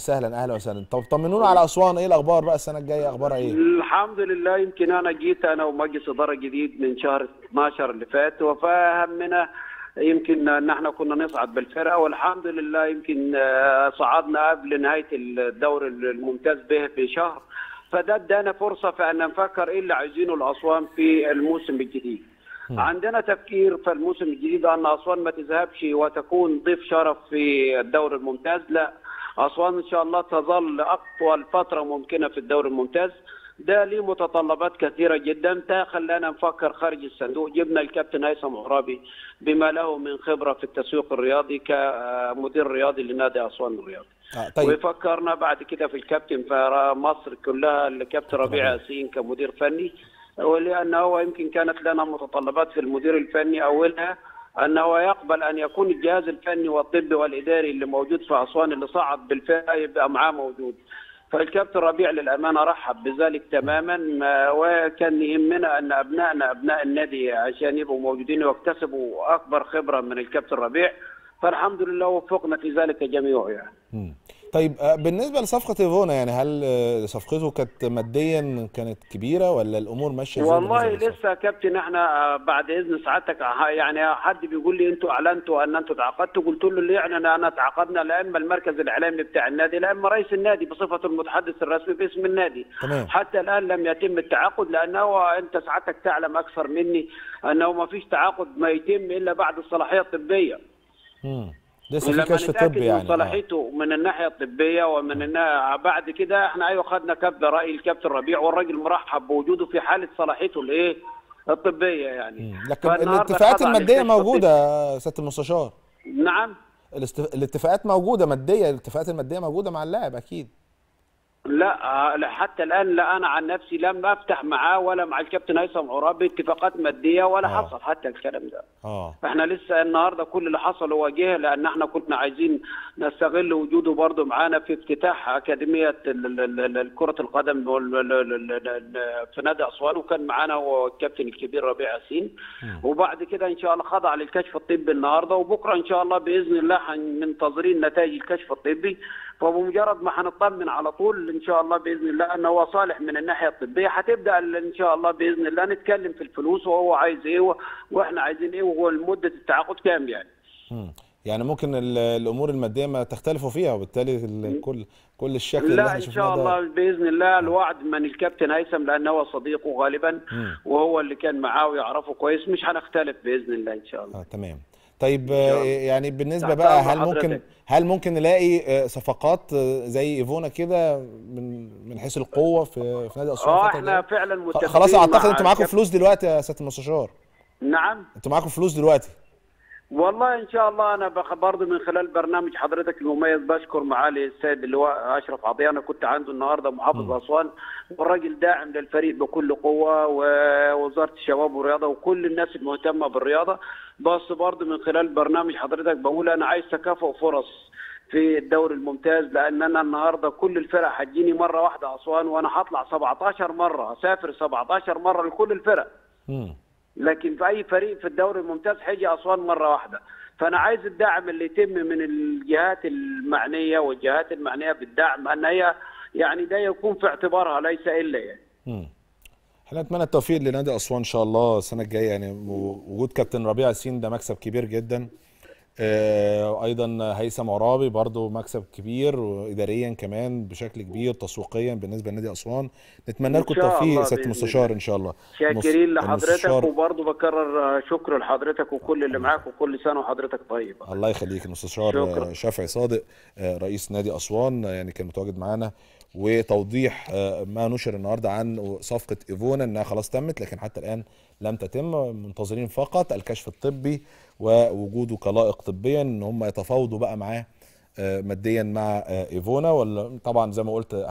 وسهلا اهلا وسهلا طب طمنونا على اسوان ايه الاخبار بقى السنه الجايه اخبارها ايه الحمد لله يمكن انا جيت انا ومجلس اداره جديد من شهر 12 اللي فات وفهمنا يمكن ان احنا كنا نصعد بالفرقه والحمد لله يمكن آه، صعدنا قبل نهايه الدور الممتاز به بشهر فده ادانا فرصه في ان نفكر ايه اللي عايزينه الاسوان في الموسم الجديد. عندنا تفكير في الموسم الجديد ان اسوان ما تذهبش وتكون ضيف شرف في الدوري الممتاز لا اسوان ان شاء الله تظل اطول فتره ممكنه في الدوري الممتاز ده ليه متطلبات كثيره جدا ده خلانا نفكر خارج الصندوق جبنا الكابتن هيثم عرابي بما له من خبره في التسويق الرياضي كمدير رياضي لنادي اسوان الرياضي آه طيب وفكرنا بعد كده في الكابتن في مصر كلها الكابتن ربيع ياسين كمدير فني ولان هو يمكن كانت لنا متطلبات في المدير الفني اولها انه يقبل ان يكون الجهاز الفني والطبي والاداري اللي موجود في اسوان اللي صعد بالفئه يبقى معاه موجود. فالكابتن ربيع للامانه رحب بذلك تماما ما- وكان يهمنا ان ابنائنا ابناء النادي عشان يبقوا موجودين ويكتسبوا اكبر خبره من الكابتن ربيع فالحمد لله وفقنا في ذلك جميعا يعني. مم. طيب آه، بالنسبه لصفقه ايفونا يعني هل آه، صفقته كانت ماديا كانت كبيره ولا الامور ماشيه ازاي والله بالنسبة للصفقة؟ لسه يا كابتن احنا آه، بعد اذن سعادتك آه، يعني حد بيقول لي انتوا اعلنتوا ان انتوا تعاقدتوا قلت له اللي يعني انا أنا تعاقدنا لا اما المركز الاعلامي بتاع النادي لا اما رئيس النادي بصفه المتحدث الرسمي باسم النادي تمام. حتى الان لم يتم التعاقد لانه انت سعادتك تعلم اكثر مني انه ما فيش تعاقد ما يتم الا بعد الصلاحيه الطبيه مم. لسه في لما كشف نتأكد طبي من يعني آه. صلاحيته من الناحيه الطبيه ومن النا... بعد كده احنا ايوه خدنا كبد راي الكابتن ربيع والراجل مرحب بوجوده في حاله صلاحيته الايه الطبيه يعني مم. لكن فالنهاردة الاتفاقات خضع الماديه للكشف موجوده يا سياده المستشار الطبي. نعم الاست... الاتفاقات موجوده ماديه الاتفاقات الماديه موجوده مع اللاعب اكيد لا آه، لا، حتى الان لا انا عن نفسي لم افتح معاه ولا مع الكابتن هيثم عرابي اتفاقات ماديه ولا آه. حصل حتى الكلام ده اه احنا لسه النهارده كل اللي حصل هو جه لان احنا كنا عايزين نستغل وجوده برضه معانا في افتتاح اكاديميه ال- ال- ال- كره القدم وال- ال- ال- ال- ال- في نادي اسوان وكان معانا هو الكابتن الكبير ربيع ياسين وبعد كده ان شاء الله خضع للكشف الطبي النهارده وبكره ان شاء الله باذن الله هن- منتظرين نتائج الكشف الطبي فبمجرد ما هنطمن على طول ان شاء الله باذن الله انه هو صالح من الناحيه الطبيه هتبدا ال- ان شاء الله باذن الله نتكلم في الفلوس وهو عايز ايه و- واحنا عايزين ايه ومده التعاقد كام يعني مم. يعني ممكن ال- الامور الماديه ما تختلفوا فيها وبالتالي ال- كل كل الشكل اللي لا احنا ان شفناه شاء ده الله باذن الله الوعد من الكابتن هيثم لانه هو صديقه غالبا مم. وهو اللي كان معاه ويعرفه كويس مش هنختلف باذن الله ان شاء الله اه تمام طيب شاء آه، الله. يعني بالنسبه تحت بقى أمر هل ممكن حضرتك. هل ممكن نلاقي آه، صفقات آه، زي ايفونا كده من من حيث القوه في في نادي اسوان اه الفترة احنا الجاية؟ فعلا خ- متفقين خلاص اعتقد مع انتوا معاكم الكابتن- فلوس دلوقتي يا سياده المستشار نعم انتوا معاكم فلوس دلوقتي والله ان شاء الله انا بخ- برضه من خلال برنامج حضرتك المميز بشكر معالي السيد اللواء اشرف عطيه انا كنت عنده النهارده محافظ اسوان والراجل داعم للفريق بكل قوه ووزاره الشباب والرياضه وكل الناس المهتمه بالرياضه بس برضه من خلال برنامج حضرتك بقول انا عايز تكافؤ فرص في الدوري الممتاز لان انا النهارده كل الفرق هتجيني مره واحده اسوان وانا هطلع 17 مره اسافر 17 مره لكل الفرق مم. لكن في اي فريق في الدوري الممتاز هيجي اسوان مره واحده فانا عايز الدعم اللي يتم من الجهات المعنيه والجهات المعنيه بالدعم ان هي يعني ده يكون في اعتبارها ليس الا يعني مم. احنا نتمنى التوفيق لنادي اسوان ان شاء الله السنه الجايه يعني و- وجود كابتن ربيع ياسين ده مكسب كبير جدا آه، ايضا هيثم عرابي برضو مكسب كبير واداريا كمان بشكل كبير تسويقيا بالنسبه لنادي اسوان نتمنى لكم إن شاء التوفيق الله سياده بإذن المستشار الله. ان شاء الله شاكرين المس- لحضرتك المستشار- وبرضه بكرر آه، شكر لحضرتك وكل اللي معاك وكل سنه وحضرتك طيب الله يخليك المستشار شكرا. آه، شافعي صادق آه، رئيس نادي اسوان آه، يعني كان متواجد معانا وتوضيح آه، ما نشر النهارده عن صفقه ايفونا انها خلاص تمت لكن حتى الان لم تتم منتظرين فقط الكشف الطبي ووجوده كلائق طبيا ان هم يتفاوضوا بقى معاه آه، ماديا مع آه، ايفونا ولا طبعا زي ما قلت